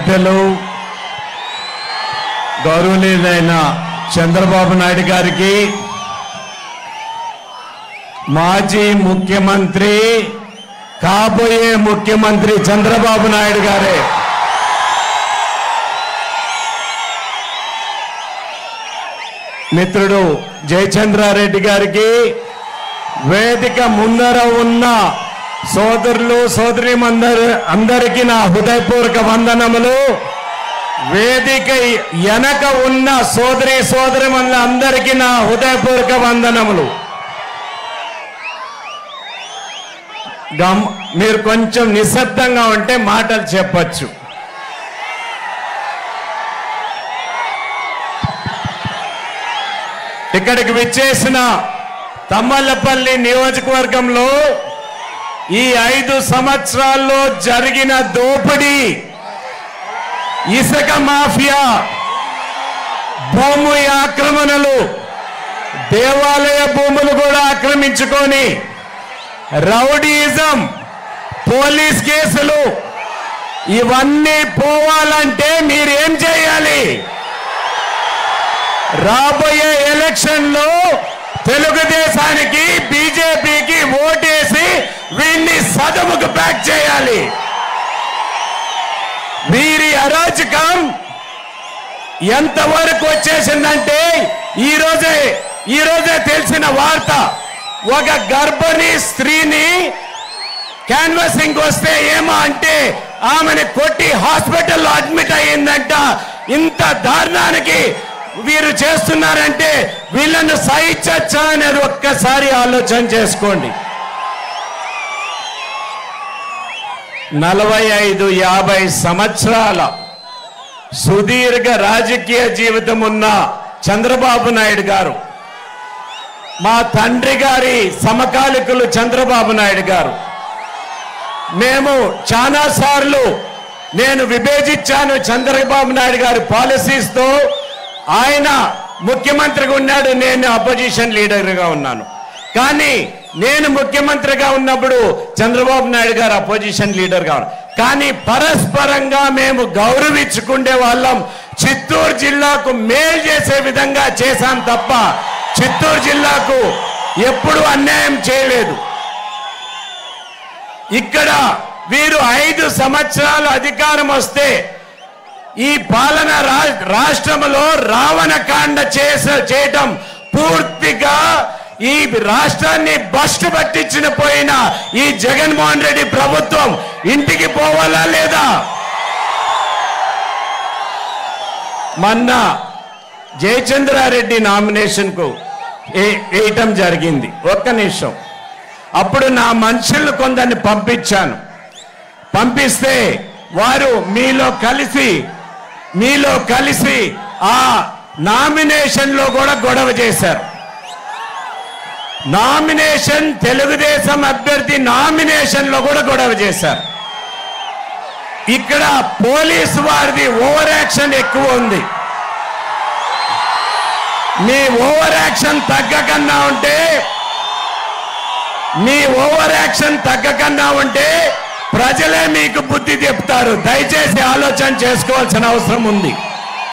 పెద్దలు గౌరవనీయులైన చంద్రబాబు నాయుడు గారికి మాజీ ముఖ్యమంత్రి కాబోయే ముఖ్యమంత్రి చంద్రబాబు నాయుడు గారే మిత్రుడు జయచంద్రారెడ్డి గారికి వేదిక ముందర ఉన్న సోదరులు సోదరి అందరికీ నా హృదయపూర్వక వందనములు వేదిక వెనక ఉన్న సోదరి సోదరి అందరికీ నా హృదయపూర్వక వందనములు గమ్ మీరు కొంచెం నిశ్శబ్దంగా ఉంటే మాటలు చెప్పచ్చు ఇక్కడికి విచ్చేసిన తమ్మల్లపల్లి నియోజకవర్గంలో ఈ ఐదు సంవత్సరాల్లో జరిగిన దోపిడీ ఇసుక మాఫియా భూమి ఆక్రమణలు దేవాలయ భూములు కూడా ఆక్రమించుకొని రౌడీయిజం పోలీస్ కేసులు ఇవన్నీ పోవాలంటే మీరేం చేయాలి రాబోయే ఎలక్షన్ లో తెలుగుదేశానికి బీజేపీకి ఓటేసి వీన్ని సదముకు బ్యాక్ చేయాలి వీరి అరాచకం ఎంతవరకు వచ్చేసిందంటే ఈ రోజే ఈ రోజే తెలిసిన వార్త ఒక గర్భిణీ స్త్రీని క్యాన్వాసింగ్ వస్తే ఏమో అంటే ఆమెను కొట్టి హాస్పిటల్లో అడ్మిట్ అయ్యిందంట ఇంత దారుణానికి వీరు చేస్తున్నారంటే వీళ్ళను సహించచ్చా అనేది ఒక్కసారి ఆలోచన చేసుకోండి నలభై ఐదు యాభై సంవత్సరాల సుదీర్ఘ రాజకీయ జీవితం ఉన్న చంద్రబాబు నాయుడు గారు మా తండ్రి గారి సమకాలికులు చంద్రబాబు నాయుడు గారు మేము చాలా సార్లు నేను విభేజించాను చంద్రబాబు నాయుడు గారి పాలసీస్తో ఆయన ముఖ్యమంత్రిగా ఉన్నాడు నేను అపోజిషన్ లీడర్గా ఉన్నాను కానీ నేను ముఖ్యమంత్రిగా ఉన్నప్పుడు చంద్రబాబు నాయుడు గారు అపోజిషన్ లీడర్గా ఉన్నారు కానీ పరస్పరంగా మేము గౌరవించుకుండే వాళ్ళం చిత్తూరు జిల్లాకు మేలు చేసే విధంగా చేశాం తప్ప చిత్తూరు జిల్లాకు ఎప్పుడు అన్యాయం చేయలేదు ఇక్కడ వీరు ఐదు సంవత్సరాలు అధికారం వస్తే ఈ పాలన రా- రాష్ట్రంలో రావణకాండ చేస చేయటం పూర్తిగా ఈ రాష్ట్రాన్ని బస్టు పట్టించిన పోయిన ఈ జగన్మోహన్ రెడ్డి ప్రభుత్వం ఇంటికి పోవాలా లేదా మొన్న జయచంద్రారెడ్డి నామినేషన్ కు వేయటం జరిగింది ఒక్క నిమిషం అప్పుడు నా మనుషులను కొందరిని పంపించాను పంపిస్తే వారు మీలో కలిసి మీలో కలిసి ఆ నామినేషన్ లో కూడా గొడవ చేశారు నామినేషన్ తెలుగుదేశం అభ్యర్థి నామినేషన్ లో కూడా గొడవ చేశారు ఇక్కడ పోలీసు వారిది ఓవర్ యాక్షన్ ఎక్కువ ఉంది మీ ఓవర్ యాక్షన్ తగ్గకన్నా ఉంటే మీ ఓవర్ యాక్షన్ తగ్గకన్నా ఉంటే ప్రజలే మీకు బుద్ధి చెప్తారు దయచేసి ఆలోచన చేసుకోవాల్సిన అవసరం ఉంది